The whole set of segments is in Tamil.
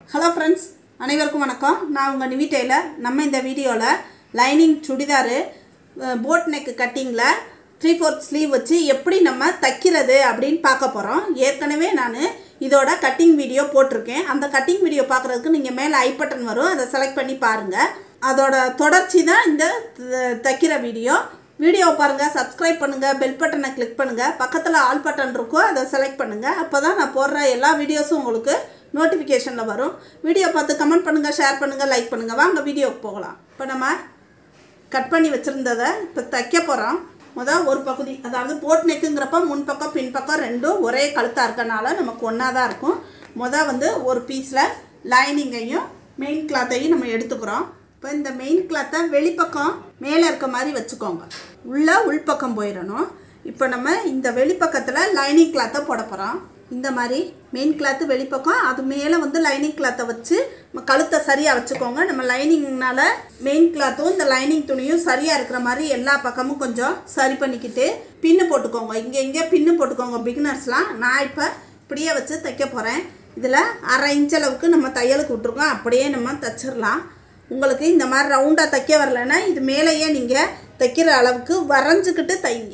ஹலோ ஃப்ரெண்ட்ஸ் அனைவருக்கும் வணக்கம் நான் உங்கள் நிவி டெய்லர் நம்ம இந்த வீடியோவில் லைனிங் சுடிதாரு போட் நெக் கட்டிங்கில் த்ரீ ஃபோர்த் ஸ்லீவ் வச்சு எப்படி நம்ம தைக்கிறது அப்படின்னு பார்க்க போகிறோம் ஏற்கனவே நான் இதோட கட்டிங் வீடியோ போட்டிருக்கேன் அந்த கட்டிங் வீடியோ பார்க்குறதுக்கு நீங்கள் மேலே ஐ பட்டன் வரும் அதை செலக்ட் பண்ணி பாருங்கள் அதோட தொடர்ச்சி தான் இந்த த- தைக்கிற வீடியோ வீடியோ பாருங்கள் சப்ஸ்கிரைப் பண்ணுங்கள் பெல் பட்டனை கிளிக் பண்ணுங்கள் பக்கத்தில் ஆல் பட்டன் இருக்கும் அதை செலக்ட் பண்ணுங்கள் அப்போ தான் நான் போடுற எல்லா வீடியோஸும் உங்களுக்கு நோட்டிஃபிகேஷனில் வரும் வீடியோ பார்த்து கமெண்ட் பண்ணுங்கள் ஷேர் பண்ணுங்கள் லைக் பண்ணுங்கள் வாங்க வீடியோக்கு போகலாம் இப்போ நம்ம கட் பண்ணி வச்சுருந்ததை இப்போ தைக்க போகிறோம் முதல் ஒரு பகுதி அதாவது போட் நெக்குங்கிறப்ப முன்பக்கம் பின்பக்கம் ரெண்டும் ஒரே கழுத்தாக இருக்கனால நமக்கு ஒன்றா தான் இருக்கும் முதல் வந்து ஒரு பீஸில் லைனிங்கையும் மெயின் கிளாத்தையும் நம்ம எடுத்துக்கிறோம் இப்போ இந்த மெயின் கிளாத்தை வெளிப்பக்கம் மேலே இருக்க மாதிரி வச்சுக்கோங்க உள்ள உள்பக்கம் போயிடணும் இப்போ நம்ம இந்த வெளிப்பக்கத்தில் லைனிங் கிளாத்தை போட போகிறோம் இந்த மாதிரி மெயின் கிளாத்து வெளிப்பக்கம் அது மேலே வந்து லைனிங் கிளாத்தை வச்சு நம்ம கழுத்தை சரியாக வச்சுக்கோங்க நம்ம லைனிங்னால மெயின் கிளாத்தும் இந்த லைனிங் துணியும் சரியாக இருக்கிற மாதிரி எல்லா பக்கமும் கொஞ்சம் சரி பண்ணிக்கிட்டு பின்னு போட்டுக்கோங்க இங்கே இங்கே பின்னு போட்டுக்கோங்க பிகினர்ஸ்லாம் நான் இப்போ இப்படியே வச்சு தைக்க போகிறேன் இதில் அரை இன்ச் அளவுக்கு நம்ம தையலுக்கு விட்ருக்கோம் அப்படியே நம்ம தைச்சிடலாம் உங்களுக்கு இந்த மாதிரி ரவுண்டாக தைக்க வரலைன்னா இது மேலேயே நீங்கள் தைக்கிற அளவுக்கு வரைஞ்சிக்கிட்டு தைங்க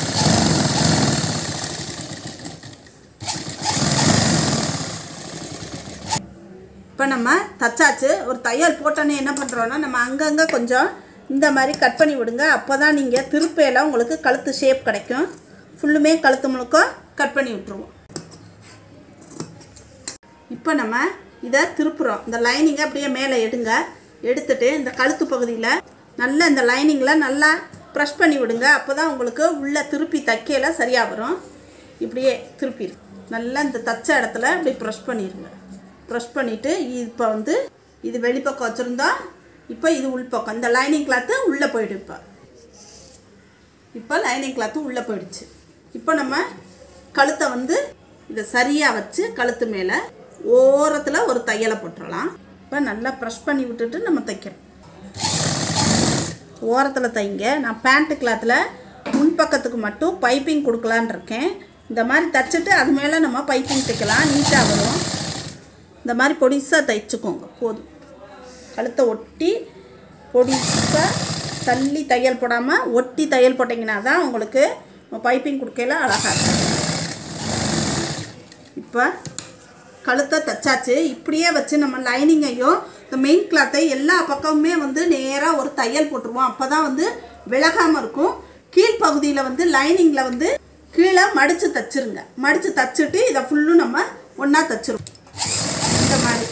இப்போ நம்ம தச்சாச்சு ஒரு தையல் போட்டோன்னே என்ன பண்ணுறோன்னா நம்ம அங்கங்கே கொஞ்சம் இந்த மாதிரி கட் பண்ணி விடுங்க அப்போ தான் நீங்கள் திருப்பையில் உங்களுக்கு கழுத்து ஷேப் கிடைக்கும் ஃபுல்லுமே கழுத்து முழுக்க கட் பண்ணி விட்ருவோம் இப்போ நம்ம இதை திருப்புறோம் இந்த லைனிங்கை அப்படியே மேலே எடுங்க எடுத்துட்டு இந்த கழுத்து பகுதியில் நல்லா இந்த லைனிங்கில் நல்லா ப்ரெஷ் பண்ணி விடுங்க அப்போ தான் உங்களுக்கு உள்ளே திருப்பி தைக்கையில சரியாக வரும் இப்படியே திருப்பிடு நல்லா இந்த தச்ச இடத்துல இப்படி ப்ரெஷ் பண்ணிடுங்க ப்ரெஷ் பண்ணிவிட்டு இப்போ வந்து இது வெளிப்பக்கம் வச்சுருந்தோம் இப்போ இது உள்பக்கம் இந்த லைனிங் கிளாத்து உள்ளே போயிடும் இப்போ இப்போ லைனிங் கிளாத்து உள்ளே போயிடுச்சு இப்போ நம்ம கழுத்தை வந்து இதை சரியாக வச்சு கழுத்து மேலே ஓரத்தில் ஒரு தையலை போட்டுடலாம் இப்போ நல்லா ப்ரெஷ் பண்ணி விட்டுட்டு நம்ம தைக்கிறோம் ஓரத்தில் தைங்க நான் பேண்ட்டு கிளாத்தில் முன்பக்கத்துக்கு மட்டும் பைப்பிங் கொடுக்கலான் இருக்கேன் இந்த மாதிரி தைச்சிட்டு அது மேலே நம்ம பைப்பிங் தைக்கலாம் நீட்டாக வரும் இந்த மாதிரி பொடிசாக தைச்சுக்கோங்க போதும் கழுத்தை ஒட்டி பொடிசாக தள்ளி தையல் போடாமல் ஒட்டி தையல் போட்டிங்கன்னா தான் உங்களுக்கு பைப்பிங் கொடுக்கையில அழகாக இருக்கும் இப்போ கழுத்தை தைச்சாச்சு இப்படியே வச்சு நம்ம லைனிங்கையும் இந்த மெயின் கிளாத்தை எல்லா பக்கமுமே வந்து நேராக ஒரு தையல் போட்டுருவோம் அப்போ தான் வந்து விலகாமல் இருக்கும் கீழ்ப்பகுதியில் வந்து லைனிங்கில் வந்து கீழே மடித்து தச்சிருங்க மடித்து தச்சுட்டு இதை ஃபுல்லும் நம்ம ஒன்றா தச்சிருவோம் இந்த மாதிரி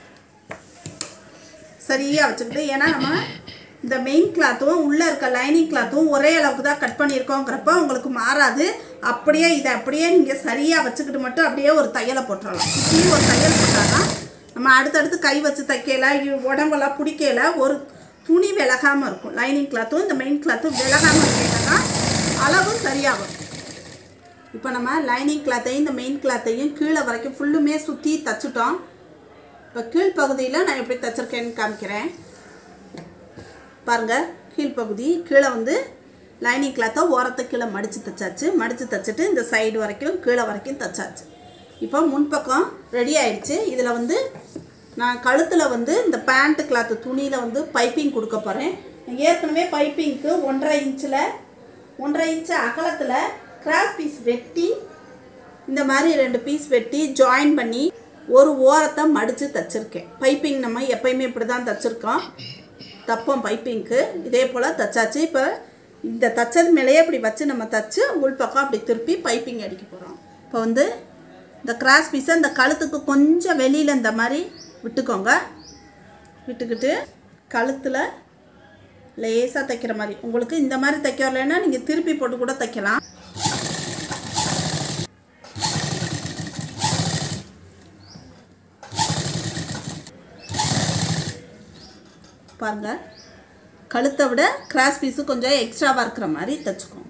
சரியாக வச்சுக்கிட்டு ஏன்னா நம்ம இந்த மெயின் கிளாத்தும் உள்ளே இருக்க லைனிங் கிளாத்தும் ஒரே அளவுக்கு தான் கட் பண்ணியிருக்கோங்கிறப்ப உங்களுக்கு மாறாது அப்படியே இதை அப்படியே நீங்கள் சரியாக வச்சுக்கிட்டு மட்டும் அப்படியே ஒரு தையலை போட்டுறலாம் சுற்றி ஒரு தையல் போட்டாதான் நம்ம அடுத்தடுத்து கை வச்சு தைக்கல இ- உடம்பெல்லாம் பிடிக்கல ஒரு துணி விலகாமல் இருக்கும் லைனிங் கிளாத்தும் இந்த மெயின் கிளாத்தும் விலகாமல் இருக்கேன்னா அளவு சரியாக வரும் இப்போ நம்ம லைனிங் கிளாத்தையும் இந்த மெயின் கிளாத்தையும் கீழே வரைக்கும் ஃபுல்லுமே சுற்றி தச்சுட்டோம் இப்போ கீழ்ப்பகுதியில் நான் எப்படி தச்சிருக்கேன்னு காமிக்கிறேன் பாருங்கள் கீழ்ப்பகுதி கீழே வந்து லைனிங் கிளாத்தை ஓரத்தை கீழே மடித்து தைச்சாச்சு மடித்து தைச்சிட்டு இந்த சைடு வரைக்கும் கீழே வரைக்கும் தைச்சாச்சு இப்போ முன்பக்கம் ரெடி ஆயிடுச்சு இதில் வந்து நான் கழுத்தில் வந்து இந்த பேண்ட்டு கிளாத்து துணியில் வந்து பைப்பிங் கொடுக்க போகிறேன் ஏற்கனவே பைப்பிங்க்கு ஒன்றரை இன்ச்சில் ஒன்றரை இன்ச்சு அகலத்தில் கிராஸ் பீஸ் வெட்டி இந்த மாதிரி ரெண்டு பீஸ் வெட்டி ஜாயின் பண்ணி ஒரு ஓரத்தை மடித்து தச்சிருக்கேன் பைப்பிங் நம்ம எப்பயுமே இப்படி தான் தச்சிருக்கோம் தப்போம் பைப்பிங்க்கு இதே போல் தச்சாச்சு இப்போ இந்த தச்சது மேலேயே இப்படி வச்சு நம்ம தச்சு உள்பக்கம் அப்படி திருப்பி பைப்பிங் அடிக்க போகிறோம் இப்போ வந்து இந்த கிராஸ் பீஸை இந்த கழுத்துக்கு கொஞ்சம் வெளியில் இந்த மாதிரி விட்டுக்கோங்க விட்டுக்கிட்டு கழுத்தில் லேசாக தைக்கிற மாதிரி உங்களுக்கு இந்த மாதிரி தைக்க வரலைன்னா நீங்கள் திருப்பி போட்டு கூட தைக்கலாம் பாருங்க கழுத்தை விட கிராஸ் பீஸு கொஞ்சம் எக்ஸ்ட்ராவாக இருக்கிற மாதிரி தைச்சுக்கோங்க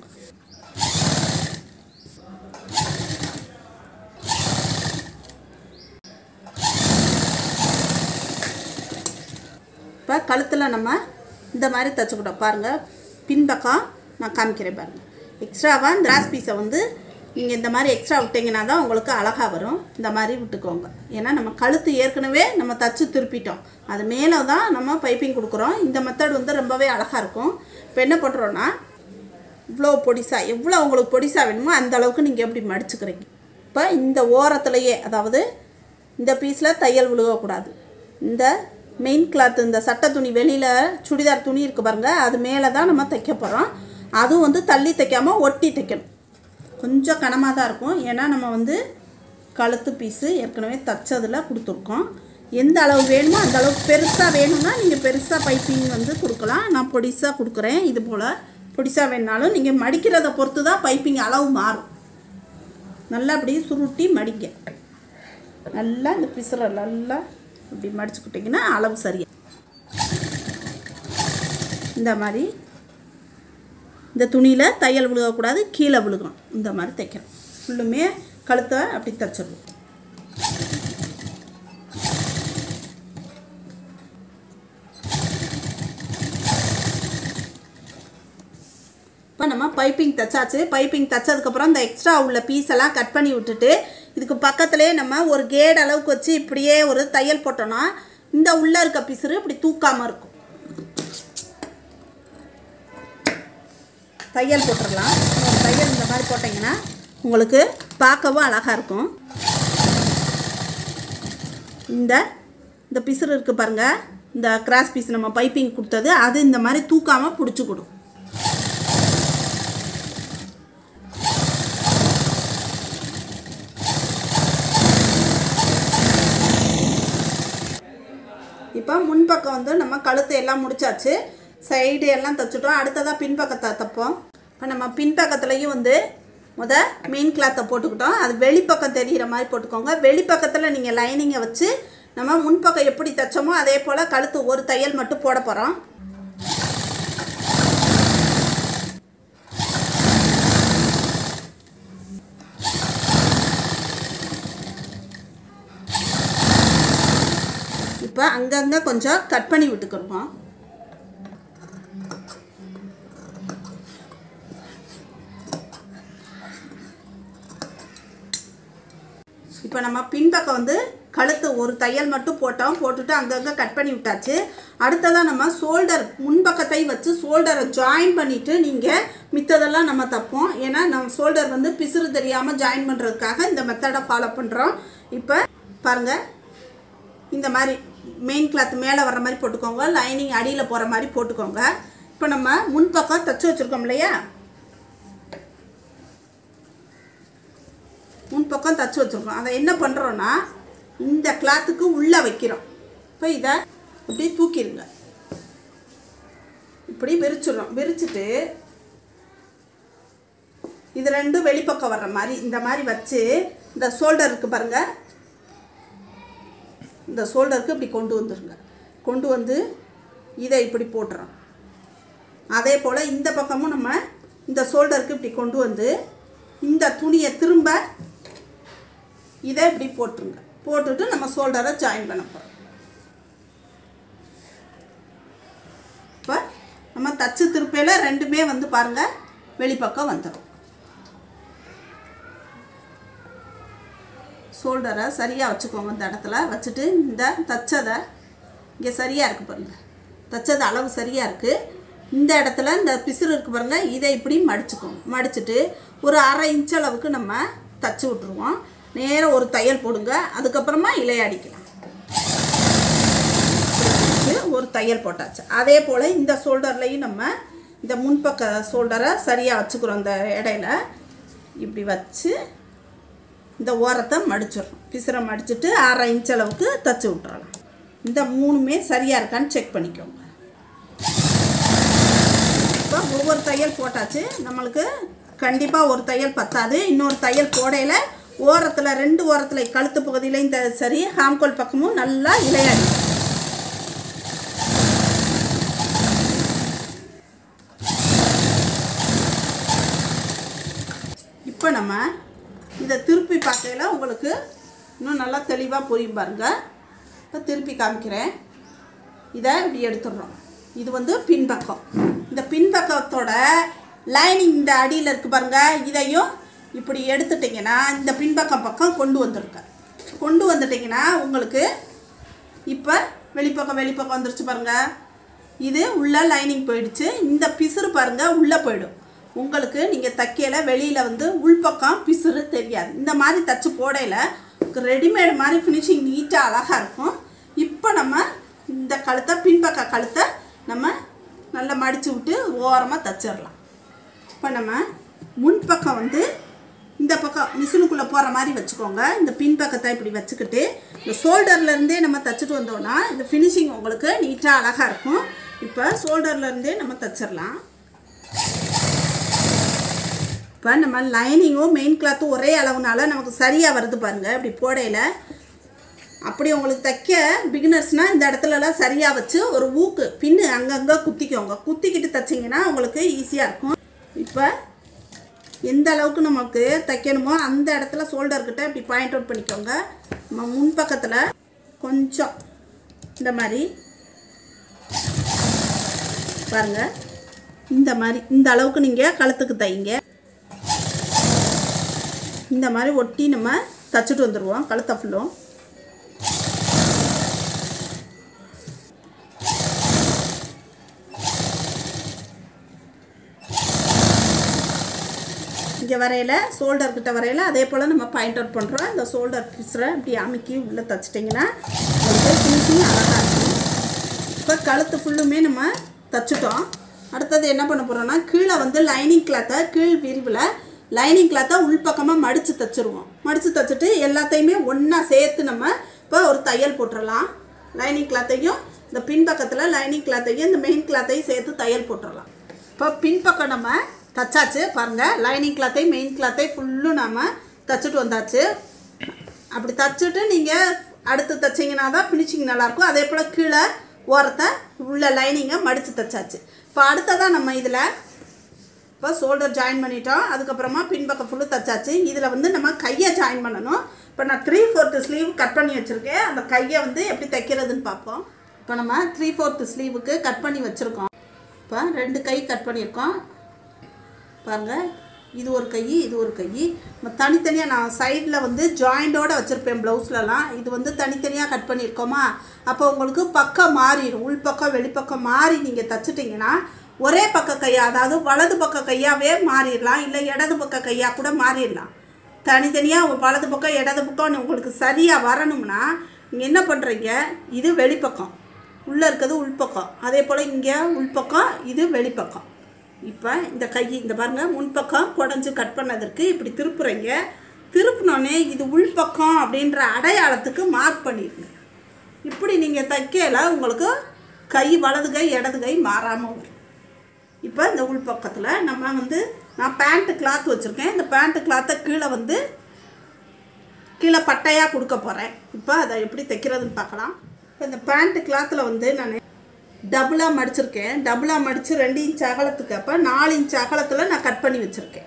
இப்போ கழுத்தில் நம்ம இந்த மாதிரி தைச்சுக்கிட்டோம் பாருங்கள் பின்பக்கம் நான் காமிக்கிறேன் பாருங்கள் எக்ஸ்ட்ராவாக இந்த கிராஸ் பீஸை வந்து நீங்கள் இந்த மாதிரி எக்ஸ்ட்ரா விட்டிங்கன்னா தான் உங்களுக்கு அழகாக வரும் இந்த மாதிரி விட்டுக்கோங்க ஏன்னா நம்ம கழுத்து ஏற்கனவே நம்ம தச்சு திருப்பிட்டோம் அது மேலே தான் நம்ம பைப்பிங் கொடுக்குறோம் இந்த மெத்தட் வந்து ரொம்பவே அழகாக இருக்கும் இப்போ என்ன பண்ணுறோன்னா இவ்வளோ பொடிசாக எவ்வளோ உங்களுக்கு பொடிசாக வேணுமோ அந்த அளவுக்கு நீங்கள் எப்படி மடிச்சுக்கிறீங்க இப்போ இந்த ஓரத்துலையே அதாவது இந்த பீஸில் தையல் விழுகக்கூடாது இந்த மெயின் கிளாத் இந்த சட்டை துணி வெளியில் சுடிதார் துணி இருக்குது பாருங்கள் அது மேலே தான் நம்ம தைக்க போகிறோம் அதுவும் வந்து தள்ளி தைக்காமல் ஒட்டி தைக்கணும் கொஞ்சம் கனமாக தான் இருக்கும் ஏன்னா நம்ம வந்து கழுத்து பீஸு ஏற்கனவே தச்சதில் கொடுத்துருக்கோம் எந்த அளவு வேணுமோ அந்த அளவுக்கு பெருசாக வேணும்னா நீங்கள் பெருசாக பைப்பிங் வந்து கொடுக்கலாம் நான் பொடிசாக கொடுக்குறேன் இது போல் பொடிசாக வேணுனாலும் நீங்கள் மடிக்கிறத பொறுத்து தான் பைப்பிங் அளவு மாறும் நல்லா அப்படி சுருட்டி மடிங்க நல்லா இந்த பிசுற நல்லா இப்படி மடிச்சுக்கிட்டிங்கன்னா அளவு சரியா இந்த மாதிரி இந்த துணியில் தையல் விழுகக்கூடாது கீழே விழுகும் இந்த மாதிரி தைக்கணும் ஃபுல்லுமே கழுத்தை அப்படி தைச்சிடணும் இப்போ நம்ம பைப்பிங் தைச்சாச்சு பைப்பிங் தைச்சதுக்கப்புறம் இந்த எக்ஸ்ட்ரா உள்ள பீஸ் எல்லாம் கட் பண்ணி விட்டுட்டு இதுக்கு பக்கத்துலேயே நம்ம ஒரு கேட் அளவுக்கு வச்சு இப்படியே ஒரு தையல் போட்டோன்னா இந்த உள்ளே இருக்க பிசுறு இப்படி தூக்காமல் இருக்கும் தையல் போட்டுடலாம் ஒரு தையல் இந்த மாதிரி போட்டிங்கன்னா உங்களுக்கு பார்க்கவும் அழகாக இருக்கும் இந்த இந்த பிசுறு இருக்குது பாருங்கள் இந்த கிராஸ் பீஸ் நம்ம பைப்பிங் கொடுத்தது அது இந்த மாதிரி தூக்காமல் பிடிச்சிக்கிடும் இப்போ முன்பக்கம் வந்து நம்ம கழுத்து எல்லாம் முடிச்சாச்சு சைடு எல்லாம் தைச்சிட்டோம் அடுத்ததாக பின்பக்கத்தை தைப்போம் இப்போ நம்ம பின்பக்கத்துலேயும் வந்து முத மெயின் கிளாத்தை போட்டுக்கிட்டோம் அது வெளிப்பக்கம் தெரிகிற மாதிரி போட்டுக்கோங்க வெளிப்பக்கத்தில் நீங்கள் லைனிங்கை வச்சு நம்ம முன்பக்கம் எப்படி தைச்சோமோ அதே போல் கழுத்து ஒரு தையல் மட்டும் போட போகிறோம் இப்போ அங்கங்கே கொஞ்சம் கட் பண்ணி விட்டுக்கிறோம் இப்போ நம்ம பின்பக்கம் வந்து கழுத்து ஒரு தையல் மட்டும் போட்டோம் போட்டுட்டு அங்கங்கே கட் பண்ணி விட்டாச்சு அடுத்ததாக நம்ம ஷோல்டர் முன்பக்கத்தை வச்சு ஷோல்டரை ஜாயின் பண்ணிவிட்டு நீங்கள் மித்ததெல்லாம் நம்ம தப்போம் ஏன்னா நம்ம ஷோல்டர் வந்து பிசுறு தெரியாமல் ஜாயின் பண்ணுறதுக்காக இந்த மெத்தடை ஃபாலோ பண்ணுறோம் இப்போ பாருங்கள் இந்த மாதிரி மெயின் கிளாத் மேலே வர்ற மாதிரி போட்டுக்கோங்க லைனிங் அடியில் போகிற மாதிரி போட்டுக்கோங்க இப்போ நம்ம முன்பக்கம் தைச்சி வச்சுருக்கோம் இல்லையா முன்பக்கம் தைச்சி வச்சுருக்கோம் அதை என்ன பண்ணுறோன்னா இந்த கிளாத்துக்கு உள்ளே வைக்கிறோம் இப்போ இதை இப்படி தூக்கிடுங்க இப்படி விரிச்சிடுறோம் விரிச்சிட்டு இது ரெண்டும் வெளிப்பக்கம் வர்ற மாதிரி இந்த மாதிரி வச்சு இந்த ஷோல்டர் இருக்குது பாருங்கள் இந்த ஷோல்டருக்கு இப்படி கொண்டு வந்துருங்க கொண்டு வந்து இதை இப்படி போட்டுறோம் அதே போல் இந்த பக்கமும் நம்ம இந்த ஷோல்டருக்கு இப்படி கொண்டு வந்து இந்த துணியை திரும்ப இதை இப்படி போட்டுருங்க போட்டுட்டு நம்ம ஷோல்டரை ஜாயின் பண்ண போகிறோம் இப்போ நம்ம தச்சு திருப்பையில் ரெண்டுமே வந்து பாருங்கள் வெளிப்பக்கம் வந்துடும் ஷோல்டரை சரியாக வச்சுக்கோங்க இந்த இடத்துல வச்சுட்டு இந்த தச்சதை இங்கே சரியாக இருக்குது பாருங்கள் தச்சது அளவு சரியாக இருக்குது இந்த இடத்துல இந்த பிசுறு இருக்குது பாருங்கள் இதை இப்படி மடிச்சுக்கோங்க மடிச்சுட்டு ஒரு அரை இன்ச் அளவுக்கு நம்ம தச்சு விட்ருவோம் நேராக ஒரு தையல் போடுங்க அதுக்கப்புறமா இலையடிக்கலாம் வச்சு ஒரு தையல் போட்டாச்சு அதே போல் இந்த ஷோல்டர்லேயும் நம்ம இந்த முன்பக்க ஷோல்டரை சரியாக வச்சுக்கிறோம் இந்த இடையில இப்படி வச்சு இந்த ஓரத்தை மடிச்சிடணும் பிசுரை மடிச்சுட்டு அரை இன்ச் அளவுக்கு தச்சு விட்றலாம் இந்த மூணுமே சரியாக இருக்கான்னு செக் பண்ணிக்கோங்க இப்போ ஒவ்வொரு தையல் போட்டாச்சு நம்மளுக்கு கண்டிப்பாக ஒரு தையல் பத்தாது இன்னொரு தையல் போடையில் ஓரத்தில் ரெண்டு ஓரத்தில் கழுத்து பகுதியிலையும் இந்த சரி ஹாம்கோல் பக்கமும் நல்லா இலையாடி இப்போ நம்ம இதை திருப்பி பார்க்கையில் உங்களுக்கு இன்னும் நல்லா தெளிவாக புரியும் பாருங்க இப்போ திருப்பி காமிக்கிறேன் இதை இப்படி எடுத்துடுறோம் இது வந்து பின்பக்கம் இந்த பின்பக்கத்தோட லைனிங் இந்த அடியில் இருக்குது பாருங்க இதையும் இப்படி எடுத்துட்டிங்கன்னா இந்த பின்பக்கம் பக்கம் கொண்டு வந்திருக்கேன் கொண்டு வந்துட்டிங்கன்னா உங்களுக்கு இப்போ வெளிப்பக்கம் வெளிப்பக்கம் வந்துருச்சு பாருங்க இது உள்ள லைனிங் போயிடுச்சு இந்த பிசுறு பாருங்க உள்ளே போயிடும் உங்களுக்கு நீங்கள் தைக்கையில வெளியில் வந்து உள்பக்கம் பிசுறு தெரியாது இந்த மாதிரி தச்சு போடையில் ரெடிமேட் மாதிரி ஃபினிஷிங் நீட்டாக அழகாக இருக்கும் இப்போ நம்ம இந்த கழுத்தை பின்பக்க கழுத்தை நம்ம நல்லா மடித்து விட்டு ஓரமாக தச்சிடலாம் இப்போ நம்ம முன்பக்கம் வந்து இந்த பக்கம் மிஷினுக்குள்ளே போகிற மாதிரி வச்சுக்கோங்க இந்த பின்பக்கத்தை இப்படி வச்சுக்கிட்டு இந்த ஷோல்டர்லேருந்தே நம்ம தச்சுட்டு வந்தோம்னா இந்த ஃபினிஷிங் உங்களுக்கு நீட்டாக அழகாக இருக்கும் இப்போ ஷோல்டர்லேருந்தே நம்ம தச்சிடலாம் இப்போ நம்ம லைனிங்கும் மெயின் கிளாத்தும் ஒரே அளவுனால நமக்கு சரியாக வருது பாருங்கள் இப்படி போடையில் அப்படி உங்களுக்கு தைக்க பிகினர்ஸ்னால் இந்த இடத்துலலாம் சரியாக வச்சு ஒரு ஊக்கு பின்னு அங்கங்கே குத்திக்கோங்க குத்திக்கிட்டு தைச்சிங்கன்னா உங்களுக்கு ஈஸியாக இருக்கும் இப்போ எந்த அளவுக்கு நமக்கு தைக்கணுமோ அந்த இடத்துல ஷோல்டர்கிட்ட இப்படி பாயிண்ட் அவுட் பண்ணிக்கோங்க நம்ம முன்பக்கத்தில் கொஞ்சம் இந்த மாதிரி பாருங்கள் இந்த மாதிரி இந்த அளவுக்கு நீங்கள் கழுத்துக்கு தைங்க இந்த மாதிரி ஒட்டி நம்ம தச்சுட்டு வந்துடுவோம் கழுத்தை ஃபுல்லும் இங்கே வரையில் ஷோல்டர் கிட்ட வரையில் அதே போல் நம்ம பாயிண்ட் அவுட் பண்ணுறோம் இந்த ஷோல்டர் பீஸரை இப்படி அமுக்கி உள்ளே தச்சிட்டிங்கன்னா உங்களுக்கு ஃபினிஷிங் அழகாக இருக்கும் இப்போ கழுத்து ஃபுல்லுமே நம்ம தச்சுட்டோம் அடுத்தது என்ன பண்ண போகிறோம்னா கீழே வந்து லைனிங் கிளாத்தை கீழ் விரிவில் லைனிங் கிளாத்தை உள்பக்கமாக மடித்து தச்சுருவோம் மடித்து தச்சுட்டு எல்லாத்தையுமே ஒன்றா சேர்த்து நம்ம இப்போ ஒரு தையல் போட்டுடலாம் லைனிங் கிளாத்தையும் இந்த பின்பக்கத்தில் லைனிங் கிளாத்தையும் இந்த மெயின் கிளாத்தையும் சேர்த்து தையல் போட்டுடலாம் இப்போ பின்பக்கம் நம்ம தச்சாச்சு பாருங்கள் லைனிங் கிளாத்தையும் மெயின் கிளாத்தையும் ஃபுல்லும் நம்ம தச்சுட்டு வந்தாச்சு அப்படி தச்சுட்டு நீங்கள் அடுத்து தைச்சிங்கன்னா தான் ஃபினிஷிங் நல்லாயிருக்கும் அதே போல் கீழே ஓரத்தை உள்ள லைனிங்கை மடித்து தைச்சாச்சு இப்போ அடுத்ததாக நம்ம இதில் இப்போ ஷோல்டர் ஜாயின் பண்ணிட்டோம் அதுக்கப்புறமா பின்பக்கம் ஃபுல்லு தச்சாச்சு இதில் வந்து நம்ம கையை ஜாயின் பண்ணணும் இப்போ நான் த்ரீ ஃபோர்த்து ஸ்லீவ் கட் பண்ணி வச்சுருக்கேன் அந்த கையை வந்து எப்படி தைக்கிறதுன்னு பார்ப்போம் இப்போ நம்ம த்ரீ ஃபோர்த்து ஸ்லீவுக்கு கட் பண்ணி வச்சுருக்கோம் இப்போ ரெண்டு கை கட் பண்ணியிருக்கோம் பாருங்கள் இது ஒரு கை இது ஒரு கை நம்ம தனித்தனியாக நான் சைடில் வந்து ஜாயிண்டோடு வச்சுருப்பேன் ப்ளவுஸ்லலாம் இது வந்து தனித்தனியாக கட் பண்ணியிருக்கோமா அப்போ உங்களுக்கு பக்கம் மாறிடும் உள்பக்கம் வெளிப்பக்கம் மாறி நீங்கள் தச்சுட்டிங்கன்னா ஒரே பக்க கையா அதாவது வலது பக்க கையாவே மாறிடலாம் இல்லை இடது பக்க கையாக கூட மாறிடலாம் தனித்தனியாக வலது பக்கம் இடது பக்கம் உங்களுக்கு சரியாக வரணும்னா நீங்கள் என்ன பண்ணுறீங்க இது வெளிப்பக்கம் உள்ளே இருக்கிறது உள்பக்கம் அதே போல் இங்கே உள்பக்கம் இது வெளிப்பக்கம் இப்போ இந்த கை இந்த பாருங்கள் முன்பக்கம் குடஞ்சி கட் பண்ணதற்கு இப்படி திருப்புறீங்க திருப்பினோடனே இது உள்பக்கம் அப்படின்ற அடையாளத்துக்கு மார்க் பண்ணிடுங்க இப்படி நீங்கள் தைக்கல உங்களுக்கு கை வலது கை இடது கை மாறாமல் வரும் இப்போ இந்த உள்பக்கத்தில் நம்ம வந்து நான் பேண்ட்டு கிளாத் வச்சுருக்கேன் இந்த பேண்ட்டு கிளாத்தை கீழே வந்து கீழே பட்டையாக கொடுக்க போகிறேன் இப்போ அதை எப்படி தைக்கிறதுன்னு பார்க்கலாம் இப்போ இந்த பேண்ட்டு கிளாத்தில் வந்து நான் டபுளாக மடிச்சிருக்கேன் டபுளாக மடித்து ரெண்டு இன்ச் அகலத்துக்கு அப்போ நாலு இன்ச் அகலத்தில் நான் கட் பண்ணி வச்சுருக்கேன்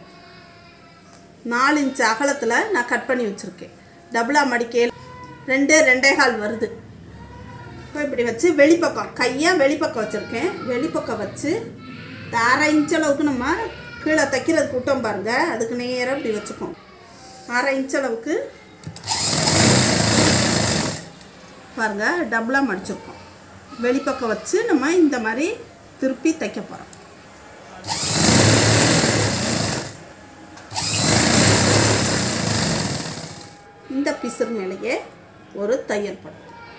நாலு இன்ச் அகலத்தில் நான் கட் பண்ணி வச்சுருக்கேன் டபுளாக மடிக்க ரெண்டு ரெண்டே கால் வருது இப்போ இப்படி வச்சு வெளிப்பக்கம் கையாக வெளிப்பக்கம் வச்சுருக்கேன் வெளிப்பக்கம் வச்சு இந்த அரை இன்ச் அளவுக்கு நம்ம கீழே தைக்கிறதுக்கு விட்டோம் பாருங்கள் அதுக்கு நேராக இப்படி வச்சுக்கோம் அரை இன்ச் அளவுக்கு பாருங்கள் டபுளாக மடிச்சிருக்கோம் வெளிப்பக்கம் வச்சு நம்ம இந்த மாதிரி திருப்பி தைக்க போகிறோம் இந்த பிசுறு மேலேயே ஒரு தையல் படும்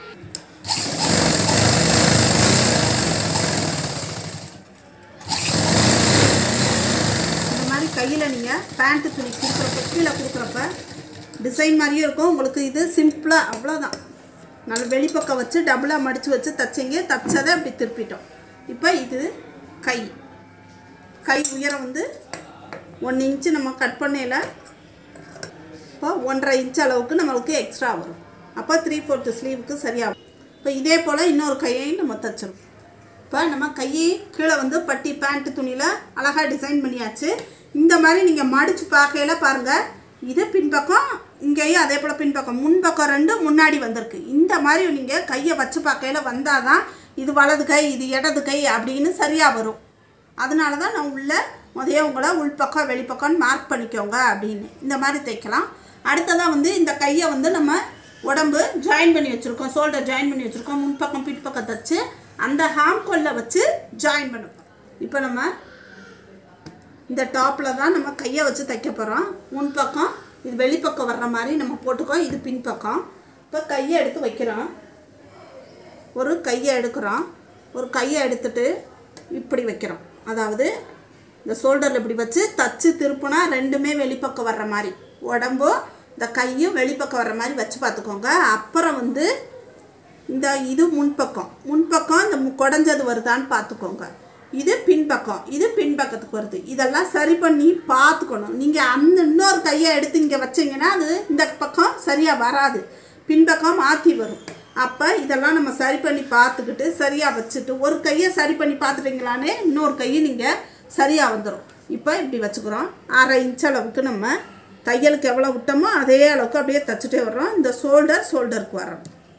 இந்த மாதிரி கையில் நீங்கள் பேண்ட்டு துணி கொடுக்குறப்ப கீழே கொடுக்குறப்ப டிசைன் மாதிரியும் இருக்கும் உங்களுக்கு இது சிம்பிளாக அவ்வளோதான் நல்ல வெளிப்பக்கம் வச்சு டபுளாக மடித்து வச்சு தைச்சிங்க தைச்சதை அப்படி திருப்பிட்டோம் இப்போ இது கை கை உயரம் வந்து ஒன் இன்ச்சு நம்ம கட் பண்ணையில் இப்போ ஒன்றரை இன்ச் அளவுக்கு நம்மளுக்கு எக்ஸ்ட்ரா வரும் அப்போ த்ரீ ஃபோர்த்து ஸ்லீவுக்கு சரியாகும் இப்போ இதே போல் இன்னொரு கையையும் நம்ம தைச்சிரும் இப்போ நம்ம கையை கீழே வந்து பட்டி பேண்ட்டு துணியில் அழகாக டிசைன் பண்ணியாச்சு இந்த மாதிரி நீங்கள் மடித்து பார்க்கையில பாருங்கள் இது பின்பக்கம் இங்கேயும் அதே போல் பின்பக்கம் முன்பக்கம் ரெண்டு முன்னாடி வந்திருக்கு இந்த மாதிரி நீங்கள் கையை வச்சு பார்க்கையில வந்தால் தான் இது வலது கை இது இடது கை அப்படின்னு சரியாக வரும் அதனால தான் நான் உள்ள முதல்ல உங்களை உள்பக்கம் வெளிப்பக்கம்னு மார்க் பண்ணிக்கோங்க அப்படின்னு இந்த மாதிரி தைக்கலாம் அடுத்ததாக வந்து இந்த கையை வந்து நம்ம உடம்பு ஜாயின் பண்ணி வச்சுருக்கோம் ஷோல்டர் ஜாயின் பண்ணி வச்சுருக்கோம் முன்பக்கம் பின்பக்கம் தைச்சு அந்த ஹாம்கோல்ல வச்சு ஜாயின் பண்ணுவோம் இப்போ நம்ம இந்த டாப்பில் தான் நம்ம கையை வச்சு தைக்க போகிறோம் முன்பக்கம் இது வெளிப்பக்கம் வர்ற மாதிரி நம்ம போட்டுக்கோ இது பின்பக்கம் இப்போ கையை எடுத்து வைக்கிறோம் ஒரு கையை எடுக்கிறோம் ஒரு கையை எடுத்துட்டு இப்படி வைக்கிறோம் அதாவது இந்த ஷோல்டரில் இப்படி வச்சு தச்சு திருப்புனா ரெண்டுமே வெளிப்பக்கம் வர்ற மாதிரி உடம்பும் இந்த கையும் வெளிப்பக்கம் வர்ற மாதிரி வச்சு பார்த்துக்கோங்க அப்புறம் வந்து இந்த இது முன்பக்கம் முன்பக்கம் இந்த மு- குடஞ்சது வருதான்னு பார்த்துக்கோங்க இது பின்பக்கம் இது பின்பக்கத்துக்கு வருது இதெல்லாம் சரி பண்ணி பார்த்துக்கணும் நீங்கள் அந்த இன்னொரு கையை எடுத்து இங்கே வச்சீங்கன்னா அது இந்த பக்கம் சரியாக வராது பின்பக்கம் மாற்றி வரும் அப்போ இதெல்லாம் நம்ம சரி பண்ணி பார்த்துக்கிட்டு சரியாக வச்சுட்டு ஒரு கையை சரி பண்ணி பார்த்துட்டீங்களானே இன்னொரு கையை நீங்கள் சரியாக வந்துடும் இப்போ இப்படி வச்சுக்கிறோம் அரை இன்ச் அளவுக்கு நம்ம தையலுக்கு எவ்வளோ விட்டோமோ அதே அளவுக்கு அப்படியே தச்சுட்டே வர்றோம் இந்த ஷோல்டர் ஷோல்டருக்கு வரோம்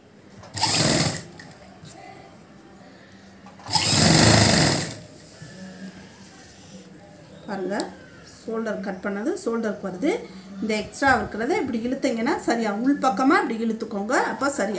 பாருங்க ஷோல்டர் கட் பண்ணது ஷோல்டருக்கு வருது இந்த எக்ஸ்ட்ரா இருக்கிறத இப்படி இழுத்தீங்கன்னா சரியா உள் பக்கமாக இப்படி இழுத்துக்கோங்க அப்போ சரியா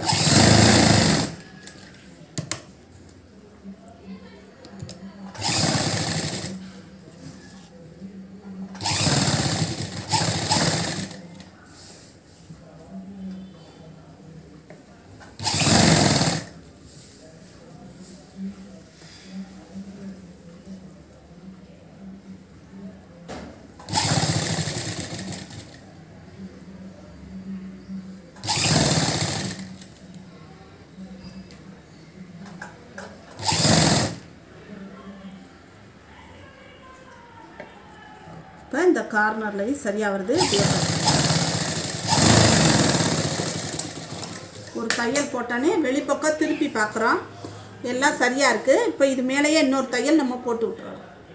இப்போ இந்த கார்னர்லையும் சரியாக வருது இப்படியே பாருங்க. ஒரு தையல் போட்டானே வெளிப்பக்கம் திருப்பி பார்க்குறோம் எல்லாம் சரியாக இருக்குது இப்போ இது மேலேயே இன்னொரு தையல் நம்ம போட்டு விட்டுறோம்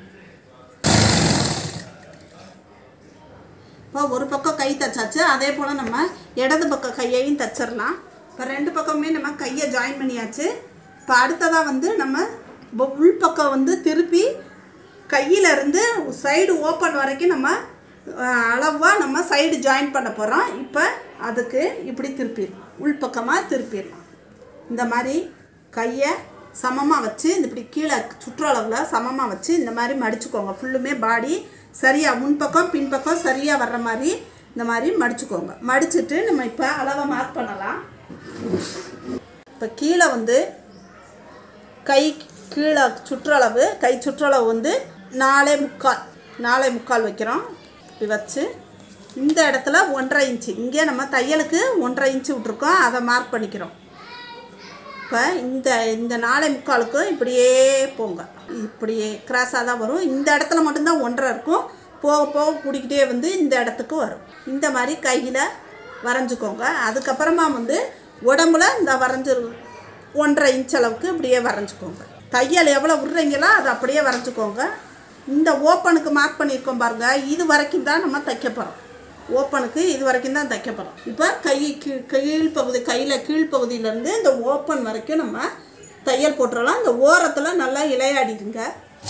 இப்போ ஒரு பக்கம் கை தச்சாச்சு அதே போல் நம்ம இடது பக்கம் கையையும் தச்சிடலாம் இப்போ ரெண்டு பக்கமே நம்ம கையை ஜாயின் பண்ணியாச்சு இப்போ அடுத்ததாக வந்து நம்ம ப- உள் பக்கம் வந்து திருப்பி கையில இருந்து சைடு ஓப்பன் வரைக்கும் நம்ம அளவாக நம்ம சைடு ஜாயின் பண்ண போகிறோம் இப்போ அதுக்கு இப்படி திருப்பிடலாம் உள்பக்கமாக திருப்பிடலாம் இந்த மாதிரி கையை சமமாக வச்சு இந்த இப்படி கீழே சுற்றளவில் சமமாக வச்சு இந்த மாதிரி மடிச்சுக்கோங்க ஃபுல்லுமே பாடி சரியாக முன்பக்கம் பின்பக்கம் சரியாக வர்ற மாதிரி இந்த மாதிரி மடிச்சுக்கோங்க மடிச்சுட்டு நம்ம இப்போ அளவை மார்க் பண்ணலாம் இப்போ கீழே வந்து கை கீழே சுற்றளவு கை சுற்றளவு வந்து நாலே முக்கால் நாலே முக்கால் வைக்கிறோம் இப்படி வச்சு இந்த இடத்துல ஒன்றரை இன்ச்சு இங்கே நம்ம தையலுக்கு ஒன்றரை இன்ச்சு விட்ருக்கோம் அதை மார்க் பண்ணிக்கிறோம் இப்போ இந்த இந்த நாலே முக்காலுக்கு இப்படியே போங்க இப்படியே கிராஸாக தான் வரும் இந்த இடத்துல மட்டும்தான் ஒன்றரை இருக்கும் போக போக கூடிக்கிட்டே வந்து இந்த இடத்துக்கு வரும் இந்த மாதிரி கையில் வரைஞ்சிக்கோங்க அதுக்கப்புறமா வந்து உடம்புல இந்த வரைஞ்சி ஒன்றரை இன்ச் அளவுக்கு இப்படியே வரைஞ்சிக்கோங்க தையல் எவ்வளோ விட்றீங்களோ அதை அப்படியே வரைஞ்சிக்கோங்க இந்த ஓப்பனுக்கு மார்க் பண்ணியிருக்கோம் பாருங்க இது வரைக்கும் தான் நம்ம தைக்க போகிறோம் ஓப்பனுக்கு இது வரைக்கும் தான் தைக்க போகிறோம் இப்போ கை கீழ் கீழ்ப்பகுதி கையில் கீழ்ப்பகுதியிலேருந்து இந்த ஓப்பன் வரைக்கும் நம்ம தையல் போட்டுறலாம் இந்த ஓரத்தில் நல்லா இலையாடிடுங்க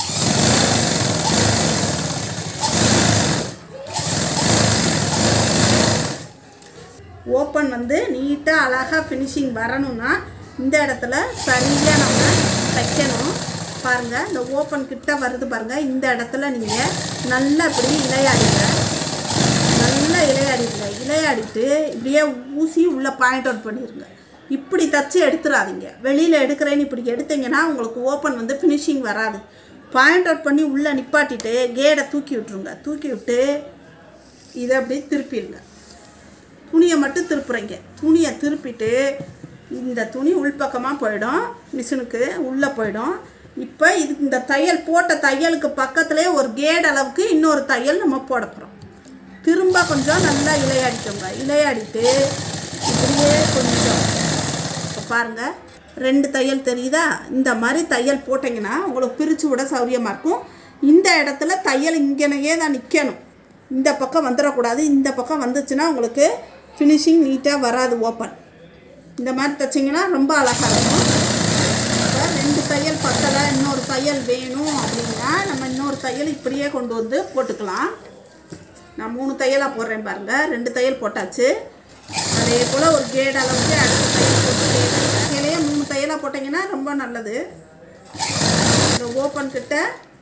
ஓப்பன் வந்து நீட்டாக அழகாக ஃபினிஷிங் வரணும்னா இந்த இடத்துல சரியாக நம்ம தைக்கணும் பாருங்கள் இந்த ஓப்பன் கிட்ட வருது பாருங்கள் இந்த இடத்துல நீங்கள் நல்லா இப்படி இலையாடிங்க நல்லா இலையாடிடுங்க இலையாடிட்டு இப்படியே ஊசி உள்ளே பாயிண்ட் அவுட் பண்ணிடுங்க இப்படி தச்சு எடுத்துடாதீங்க வெளியில் எடுக்கிறேன்னு இப்படி எடுத்தீங்கன்னா உங்களுக்கு ஓப்பன் வந்து ஃபினிஷிங் வராது பாயிண்ட் அவுட் பண்ணி உள்ளே நிப்பாட்டிட்டு கேடை தூக்கி விட்ருங்க தூக்கி விட்டு இதை அப்படியே திருப்பிடுங்க துணியை மட்டும் திருப்புறீங்க துணியை திருப்பிட்டு இந்த துணி உள்பக்கமாக போயிடும் மிஷினுக்கு உள்ளே போயிடும் இப்போ இது இந்த தையல் போட்ட தையலுக்கு பக்கத்துலேயே ஒரு கேட் அளவுக்கு இன்னொரு தையல் நம்ம போட போகிறோம் திரும்ப கொஞ்சம் நல்லா இலையாடிக்கோங்க இலையாடிட்டு இப்படியே கொஞ்சம் இப்போ பாருங்கள் ரெண்டு தையல் தெரியுதா இந்த மாதிரி தையல் போட்டிங்கன்னா உங்களுக்கு பிரித்து விட சௌரியமாக இருக்கும் இந்த இடத்துல தையல் இங்கனையே தான் நிற்கணும் இந்த பக்கம் வந்துடக்கூடாது இந்த பக்கம் வந்துச்சுன்னா உங்களுக்கு ஃபினிஷிங் நீட்டாக வராது ஓப்பன் இந்த மாதிரி தைச்சிங்கன்னா ரொம்ப அழகாக இருக்கும் இப்போ ரெண்டு தையல் பத்தலை இன்னொரு தையல் வேணும் அப்படின்னா நம்ம இன்னொரு தையல் இப்படியே கொண்டு வந்து போட்டுக்கலாம் நான் மூணு தையலாக போடுறேன் பாருங்கள் ரெண்டு தையல் போட்டாச்சு அதே போல் ஒரு கேட் அளவுக்கு அடுத்த தையல் போட்டு தையலையே மூணு தையலாக போட்டிங்கன்னா ரொம்ப நல்லது இந்த ஓப்பன் கிட்ட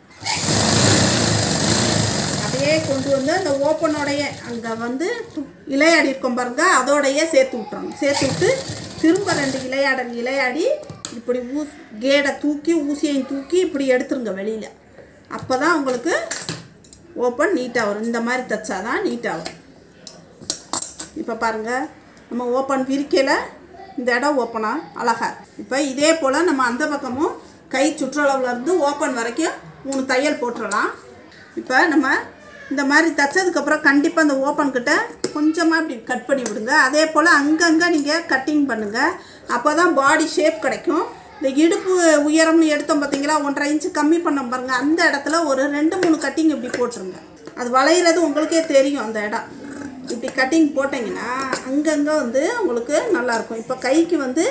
அப்படியே கொண்டு வந்து அந்த ஓப்பனோடைய அங்கே வந்து இலையாடி இருக்கும் பாருங்க அதோடையே சேர்த்து விட்டுறணும் சேர்த்து விட்டு திரும்ப ரெண்டு இலையாடல் இலையாடி இப்படி ஊஸ் கேடை தூக்கி ஊசியையும் தூக்கி இப்படி எடுத்துருங்க வெளியில் அப்போ தான் உங்களுக்கு ஓப்பன் நீட்டாக வரும் இந்த மாதிரி தைச்சாதான் நீட்டாக வரும் இப்போ பாருங்கள் நம்ம ஓப்பன் விரிக்கையில் இந்த இடம் ஓப்பனாக அழகா இப்போ இதே போல் நம்ம அந்த பக்கமும் கை சுற்றளவுல இருந்து ஓப்பன் வரைக்கும் மூணு தையல் போட்டுடலாம் இப்போ நம்ம இந்த மாதிரி தைச்சதுக்கப்புறம் கண்டிப்பாக அந்த ஓப்பன் கிட்ட கொஞ்சமாக இப்படி கட் பண்ணி விடுங்க அதே போல் அங்கங்கே நீங்கள் கட்டிங் பண்ணுங்கள் அப்போ தான் பாடி ஷேப் கிடைக்கும் இந்த இடுப்பு உயரம்னு எடுத்தோம் பார்த்தீங்களா ஒன்றரை இன்ச்சு கம்மி பண்ணோம் பாருங்கள் அந்த இடத்துல ஒரு ரெண்டு மூணு கட்டிங் இப்படி போட்டுருங்க அது வளையிறது உங்களுக்கே தெரியும் அந்த இடம் இப்படி கட்டிங் போட்டிங்கன்னா அங்கங்கே வந்து உங்களுக்கு நல்லாயிருக்கும் இப்போ கைக்கு வந்து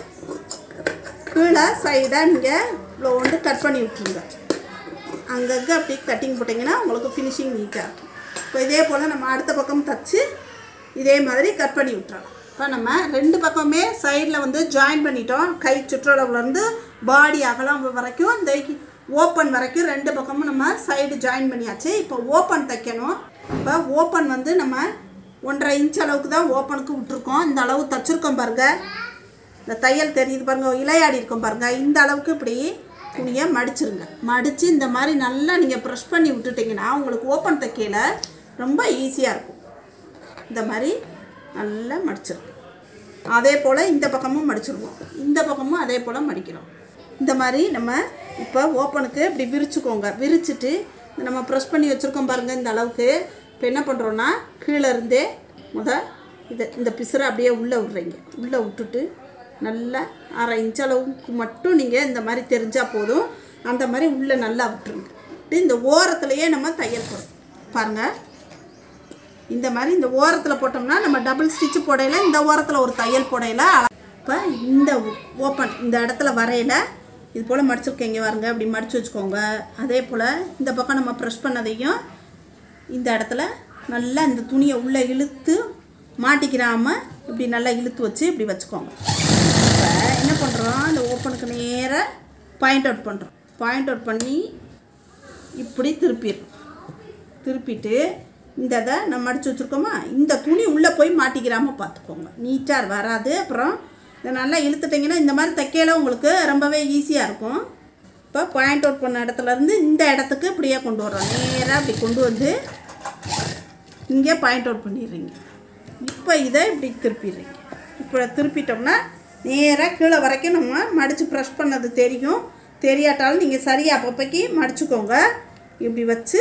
கீழே சைடாக நீங்கள் இவ்வளோ வந்து கட் பண்ணி விட்ருங்க அங்கங்கே அப்படி கட்டிங் போட்டிங்கன்னா உங்களுக்கு ஃபினிஷிங் நீட்டாக இருக்கும் இப்போ இதே போல் நம்ம அடுத்த பக்கம் தச்சு இதே மாதிரி கட் பண்ணி விட்டுறோம் இப்போ நம்ம ரெண்டு பக்கமே சைடில் வந்து ஜாயின் பண்ணிட்டோம் கை சுற்றளவுலேருந்து பாடி அகலம் வரைக்கும் இந்த ஓப்பன் வரைக்கும் ரெண்டு பக்கமும் நம்ம சைடு ஜாயின் பண்ணியாச்சு இப்போ ஓப்பன் தைக்கணும் இப்போ ஓப்பன் வந்து நம்ம ஒன்றரை இன்ச் அளவுக்கு தான் ஓப்பனுக்கு விட்ருக்கோம் இந்த அளவு தச்சுருக்கோம் பாருங்கள் இந்த தையல் தெரியுது பாருங்க இலையாடி இருக்கும் பாருங்க இந்த அளவுக்கு இப்படி துணியை மடிச்சிருங்க மடித்து இந்த மாதிரி நல்லா நீங்கள் ப்ரெஷ் பண்ணி விட்டுட்டிங்கன்னா உங்களுக்கு ஓப்பன் தைக்கையில் ரொம்ப ஈஸியாக இருக்கும் இந்த மாதிரி நல்லா மடிச்சிருங்க அதே போல் இந்த பக்கமும் மடிச்சிருவோம் இந்த பக்கமும் அதே போல் மடிக்கிறோம் இந்த மாதிரி நம்ம இப்போ ஓப்பனுக்கு இப்படி விரிச்சுக்கோங்க விரிச்சிட்டு நம்ம ப்ரெஸ் பண்ணி வச்சுருக்கோம் பாருங்கள் இந்த அளவுக்கு இப்போ என்ன பண்ணுறோன்னா கீழே இருந்தே முத இதை இந்த பிசுரை அப்படியே உள்ளே விட்றீங்க உள்ளே விட்டுட்டு நல்லா அரை இன்ச் அளவுக்கு மட்டும் நீங்கள் இந்த மாதிரி தெரிஞ்சால் போதும் அந்த மாதிரி உள்ளே நல்லா விட்டுருங்க விட்டு இந்த ஓரத்துலையே நம்ம தையல் போடுறோம் பாருங்கள் இந்த மாதிரி இந்த ஓரத்தில் போட்டோம்னா நம்ம டபுள் ஸ்டிச்சு போடையில் இந்த ஓரத்தில் ஒரு தையல் போடையில் இப்போ இந்த ஓப்பன் இந்த இடத்துல வரையில் இது போல் மடிச்சிருக்கீங்க பாருங்க அப்படி மடித்து வச்சுக்கோங்க அதே போல் இந்த பக்கம் நம்ம ப்ரெஷ் பண்ணதையும் இந்த இடத்துல நல்லா இந்த துணியை உள்ளே இழுத்து மாட்டிக்கிறாம இப்படி நல்லா இழுத்து வச்சு இப்படி வச்சுக்கோங்க இப்போ என்ன பண்ணுறோம் இந்த ஓப்பனுக்கு நேராக பாயிண்ட் அவுட் பண்ணுறோம் பாயிண்ட் அவுட் பண்ணி இப்படி திருப்பிடுறோம் திருப்பிட்டு இந்த இதை நம்ம மடித்து வச்சுருக்கோமா இந்த துணி உள்ளே போய் மாட்டிக்கிறாம பார்த்துக்கோங்க நீட்டாக வராது அப்புறம் இதை நல்லா இழுத்துட்டிங்கன்னா இந்த மாதிரி தைக்கையில உங்களுக்கு ரொம்பவே ஈஸியாக இருக்கும் இப்போ பாயிண்ட் அவுட் பண்ண இடத்துல இருந்து இந்த இடத்துக்கு இப்படியே கொண்டு வர்றோம் நேராக இப்படி கொண்டு வந்து இங்கே பாயிண்ட் அவுட் பண்ணிடுறீங்க இப்போ இதை இப்படி திருப்பிடுறீங்க இப்போ திருப்பிட்டோம்னா நேராக கீழே வரைக்கும் நம்ம மடித்து ப்ரெஷ் பண்ணது தெரியும் தெரியாட்டாலும் நீங்கள் சரியாக அப்பப்போக்கி மடிச்சுக்கோங்க இப்படி வச்சு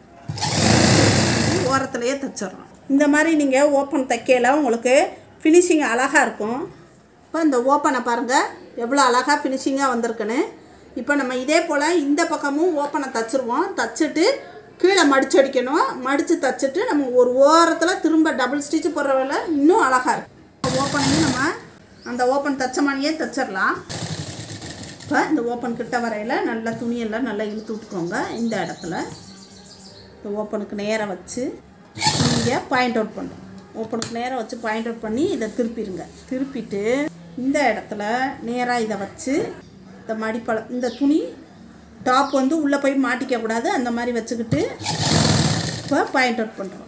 ஓரத்துலையே தைச்சிட்றோம் இந்த மாதிரி நீங்கள் ஓப்பன் தைக்கையில் உங்களுக்கு ஃபினிஷிங் அழகாக இருக்கும் இப்போ இந்த ஓப்பனை பாருங்கள் எவ்வளோ அழகாக ஃபினிஷிங்காக வந்திருக்குன்னு இப்போ நம்ம இதே போல் இந்த பக்கமும் ஓப்பனை தச்சிருவோம் தச்சுட்டு கீழே மடிச்சு அடிக்கணும் மடித்து தச்சுட்டு நம்ம ஒரு ஓரத்தில் திரும்ப டபுள் ஸ்டிச்சு போடுற வேலை இன்னும் அழகாக இருக்கும் ஓப்பனையும் நம்ம அந்த ஓப்பன் தச்ச மாதிரியே தச்சிடலாம் இப்போ இந்த ஓப்பன் கிட்ட வரையில் நல்லா துணியெல்லாம் நல்லா இழுத்து விட்டுக்கோங்க இந்த இடத்துல இந்த ஓப்பனுக்கு நேராக வச்சு இங்கே பாயிண்ட் அவுட் பண்ணுறோம் ஓப்பனுக்கு நேராக வச்சு பாயிண்ட் அவுட் பண்ணி இதை திருப்பிடுங்க திருப்பிட்டு இந்த இடத்துல நேராக இதை வச்சு இந்த மடிப்பழ இந்த துணி டாப் வந்து உள்ளே போய் மாட்டிக்க கூடாது அந்த மாதிரி வச்சுக்கிட்டு இப்போ பாயிண்ட் அவுட் பண்ணுறோம்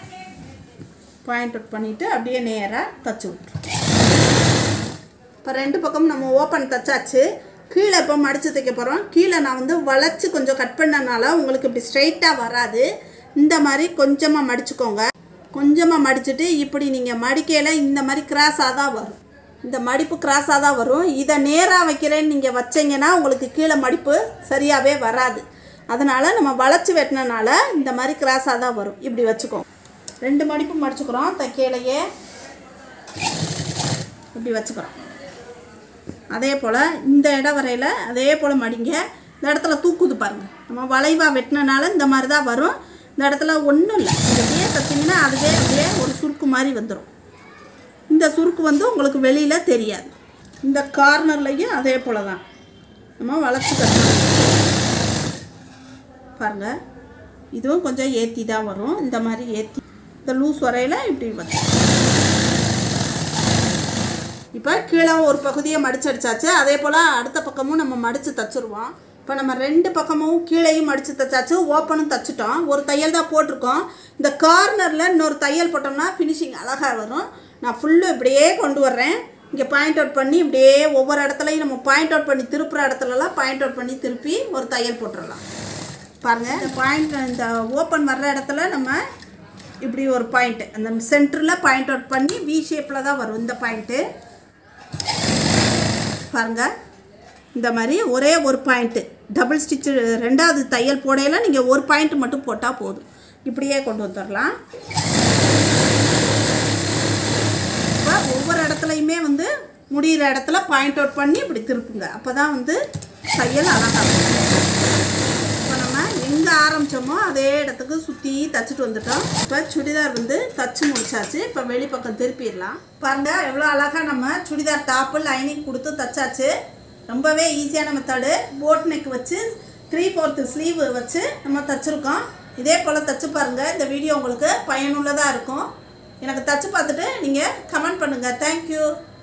பாயிண்ட் அவுட் பண்ணிவிட்டு அப்படியே நேராக தச்சு விட்ருவோம் இப்போ ரெண்டு பக்கம் நம்ம ஓப்பன் தச்சாச்சு கீழே இப்போ மடித்து தைக்க போகிறோம் கீழே நான் வந்து வளைச்சி கொஞ்சம் கட் பண்ணனால உங்களுக்கு இப்படி ஸ்ட்ரைட்டாக வராது இந்த மாதிரி கொஞ்சமாக மடிச்சுக்கோங்க கொஞ்சமாக மடிச்சுட்டு இப்படி நீங்கள் மடிக்கையில் இந்த மாதிரி கிராஸாக தான் வரும் இந்த மடிப்பு கிராஸாக தான் வரும் இதை நேராக வைக்கிறேன்னு நீங்கள் வச்சீங்கன்னா உங்களுக்கு கீழே மடிப்பு சரியாகவே வராது அதனால் நம்ம வளைச்சி வெட்டினனால இந்த மாதிரி கிராஸாக தான் வரும் இப்படி வச்சுக்கோங்க ரெண்டு மடிப்பு மடிச்சுக்கிறோம் தைக்கையிலையே இப்படி வச்சுக்கிறோம் அதே போல் இந்த இடம் வரையில் அதே போல் மடிங்க இந்த இடத்துல தூக்குது பாருங்கள் நம்ம வளைவாக வெட்டினனால இந்த மாதிரி தான் வரும் இந்த இடத்துல ஒன்றும் இல்லை அப்படியே தைச்சிங்கன்னா அதுவே அப்படியே ஒரு சுருக்கு மாதிரி வந்துடும் இந்த சுருக்கு வந்து உங்களுக்கு வெளியில் தெரியாது இந்த கார்னர்லையும் அதே போல் தான் நம்ம வளைச்சி கட்டணும் பாருங்க இதுவும் கொஞ்சம் ஏற்றி தான் வரும் இந்த மாதிரி ஏற்றி இந்த லூஸ் வரையில் இப்படி வச்சு இப்போ கீழே ஒரு பகுதியை மடிச்சு அடிச்சாச்சு அதே போல் அடுத்த பக்கமும் நம்ம மடித்து தச்சுருவோம் இப்போ நம்ம ரெண்டு பக்கமும் கீழேயும் மடித்து தச்சாச்சு ஓப்பனும் தச்சுட்டோம் ஒரு தையல் தான் போட்டிருக்கோம் இந்த கார்னரில் இன்னொரு தையல் போட்டோம்னா ஃபினிஷிங் அழகாக வரும் நான் ஃபுல்லும் இப்படியே கொண்டு வர்றேன் இங்கே பாயிண்ட் அவுட் பண்ணி இப்படியே ஒவ்வொரு இடத்துலையும் நம்ம பாயிண்ட் அவுட் பண்ணி திருப்புற இடத்துலலாம் பாயிண்ட் அவுட் பண்ணி திருப்பி ஒரு தையல் போட்டுடலாம் பாருங்கள் இந்த பாயிண்ட் இந்த ஓப்பன் வர்ற இடத்துல நம்ம இப்படி ஒரு பாயிண்ட் அந்த சென்டரில் பாயிண்ட் அவுட் பண்ணி வி ஷேப்பில் தான் வரும் இந்த பாயிண்ட்டு பாருங்கள் இந்த மாதிரி ஒரே ஒரு பாயிண்ட்டு டபுள் ஸ்டிச்சு ரெண்டாவது தையல் போடையில் நீங்கள் ஒரு பாயிண்ட் மட்டும் போட்டால் போதும் இப்படியே கொண்டு வந்துடலாம் இப்போ ஒவ்வொரு இடத்துலையுமே வந்து முடிகிற இடத்துல பாயிண்ட் அவுட் பண்ணி இப்படி திருப்புங்க அப்போ தான் வந்து தையல் அழகாக இருக்கும் இப்போ நம்ம எங்கே ஆரம்பித்தோமோ அதே இடத்துக்கு சுற்றி தச்சுட்டு வந்துட்டோம் இப்போ சுடிதார் வந்து தச்சு முடிச்சாச்சு இப்போ வெளிப்பக்கம் திருப்பிடலாம் பாருங்க எவ்வளோ அழகாக நம்ம சுடிதார் டாப்பு லைனிங் கொடுத்து தச்சாச்சு ரொம்பவே ஈஸியான மெத்தடு போட் நெக் வச்சு த்ரீ ஃபோர்த்து ஸ்லீவ் வச்சு நம்ம தச்சுருக்கோம் இதே போல் தச்சு பாருங்கள் இந்த வீடியோ உங்களுக்கு பயனுள்ளதாக இருக்கும் எனக்கு தச்சு பார்த்துட்டு நீங்கள் கமெண்ட் பண்ணுங்கள் தேங்க்யூ